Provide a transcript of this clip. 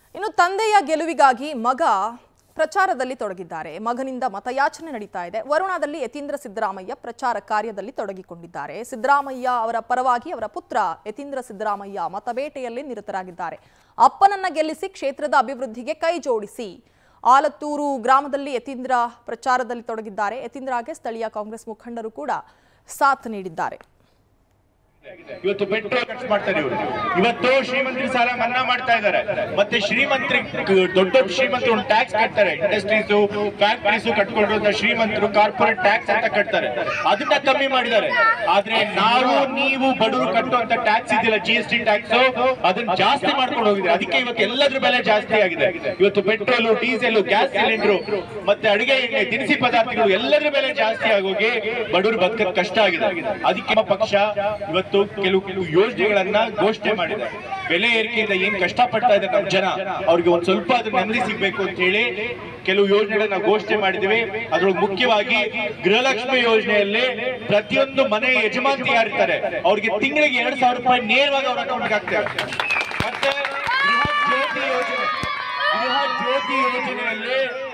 ಇನ್ನು ತಂದೆಯ ಗೆಲುವಿಗಾಗಿ ಮಗ ಪ್ರಚಾರದಲ್ಲಿ ತೊಡಗಿದ್ದಾರೆ ಮಗನಿಂದ ಮತಯಾಚನೆ ನಡೀತಾ ಇದೆ ವರುಣಾದಲ್ಲಿ ಯತೀಂದ್ರ ಸಿದ್ದರಾಮಯ್ಯ ಪ್ರಚಾರ ಕಾರ್ಯದಲ್ಲಿ ತೊಡಗಿಕೊಂಡಿದ್ದಾರೆ ಸಿದ್ದರಾಮಯ್ಯ ಅವರ ಪರವಾಗಿ ಅವರ ಪುತ್ರ ಯತೀಂದ್ರ ಸಿದ್ದರಾಮಯ್ಯ ಮತಬೇಟೆಯಲ್ಲಿ ನಿರತರಾಗಿದ್ದಾರೆ ಅಪ್ಪನನ್ನ ಗೆಲ್ಲಿಸಿ ಕ್ಷೇತ್ರದ ಅಭಿವೃದ್ಧಿಗೆ ಕೈ ಜೋಡಿಸಿ ಆಲತ್ತೂರು ಗ್ರಾಮದಲ್ಲಿ ಯತೀಂದ್ರ ಪ್ರಚಾರದಲ್ಲಿ ತೊಡಗಿದ್ದಾರೆ ಯತೀಂದ್ರಗೆ ಸ್ಥಳೀಯ ಕಾಂಗ್ರೆಸ್ ಮುಖಂಡರು ಕೂಡ ಸಾಥ್ ನೀಡಿದ್ದಾರೆ ಇವತ್ತು ಪೆಟ್ರೋಲ್ ಖರ್ಚು ಮಾಡ್ತಾರೆ ಇವರು ಇವತ್ತು ಶ್ರೀಮಂತರಿ ಸಾಲ ಮನ್ನಾ ಮಾಡ್ತಾ ಇದ್ದಾರೆ ಮತ್ತೆ ಶ್ರೀಮಂತರಿ ದೊಡ್ಡ ದೊಡ್ಡ ಶ್ರೀಮಂತರು ಒಂದು ಟ್ಯಾಕ್ಸ್ ಕಟ್ತಾರೆ ಇಂಡಸ್ಟ್ರೀಸ್ ಫ್ಯಾಕ್ಟರೀಸ್ ಕಟ್ಕೊಂಡಿರೋ ಶ್ರೀಮಂತರು ಕಾರ್ಪೊರೇಟ್ ಟ್ಯಾಕ್ಸ್ ಅಂತ ಕಟ್ತಾರೆ ಅದನ್ನ ಕಮ್ಮಿ ಮಾಡಿದ್ದಾರೆ ಆದ್ರೆ ನಾವು ನೀವು ಬಡವರು ಕಟ್ಟುವಂತ ಟ್ಯಾಕ್ಸ್ ಇದೆಯಲ್ಲ ಜಿ ಎಸ್ ಟಿ ಟ್ಯಾಕ್ಸ್ ಅದನ್ನ ಜಾಸ್ತಿ ಮಾಡ್ಕೊಂಡು ಹೋಗಿದೆ ಅದಕ್ಕೆ ಇವತ್ತು ಎಲ್ಲದ್ರ ಬೆಲೆ ಜಾಸ್ತಿ ಆಗಿದೆ ಇವತ್ತು ಪೆಟ್ರೋಲ್ ಡೀಸೆಲ್ ಗ್ಯಾಸ್ ಸಿಲಿಂಡರ್ ಮತ್ತೆ ಅಡಿಗೆ ಎಣ್ಣೆ ದಿನಸಿ ಪದಾರ್ಥಗಳು ಎಲ್ಲದರ ಬೆಲೆ ಜಾಸ್ತಿ ಆಗೋಗಿ ಬಡವರು ಬದುಕಕ್ಕೆ ಕಷ್ಟ ಆಗಿದೆ ಅದಕ್ಕೆ ನಮ್ಮ ಪಕ್ಷ ಇವತ್ತು ಕೆಲವು ಕೆಲವು ಯೋಜನೆಗಳನ್ನ ಘೋಷಣೆ ಮಾಡಿದೆ ಬೆಲೆ ಏರಿಕೆಯಿಂದ ಏನ್ ಕಷ್ಟಪಡ್ತಾ ಇದ್ದಾರೆ ನಮ್ಮ ಜನ ಅವ್ರಿಗೆ ಒಂದ್ ಸ್ವಲ್ಪ ಅದ್ರ ನೆಮ್ಮದಿ ಸಿಗ್ಬೇಕು ಅಂತ ಹೇಳಿ ಕೆಲವು ಯೋಜನೆಗಳನ್ನ ಘೋಷಣೆ ಮಾಡಿದಿವಿ ಅದ್ರೊಳಗೆ ಮುಖ್ಯವಾಗಿ ಗೃಹಲಕ್ಷ್ಮಿ ಯೋಜನೆಯಲ್ಲಿ ಪ್ರತಿಯೊಂದು ಮನೆ ಯಜಮಾಂತಿ ಯಾರಿರ್ತಾರೆ ಅವ್ರಿಗೆ ತಿಂಗಳಿಗೆ ಎರಡ್ ಸಾವಿರ ರೂಪಾಯಿ ನೇರವಾಗಿ ಅವ್ರ ಅಕೌಂಟ್ಗೆ ಹಾಕ್ತಾರೆ ಮತ್ತೆ ಗೃಹ ಜ್ಯೋತಿ ಯೋಜನೆ ಗೃಹ ಜ್ಯೋತಿ ಯೋಜನೆಯಲ್ಲಿ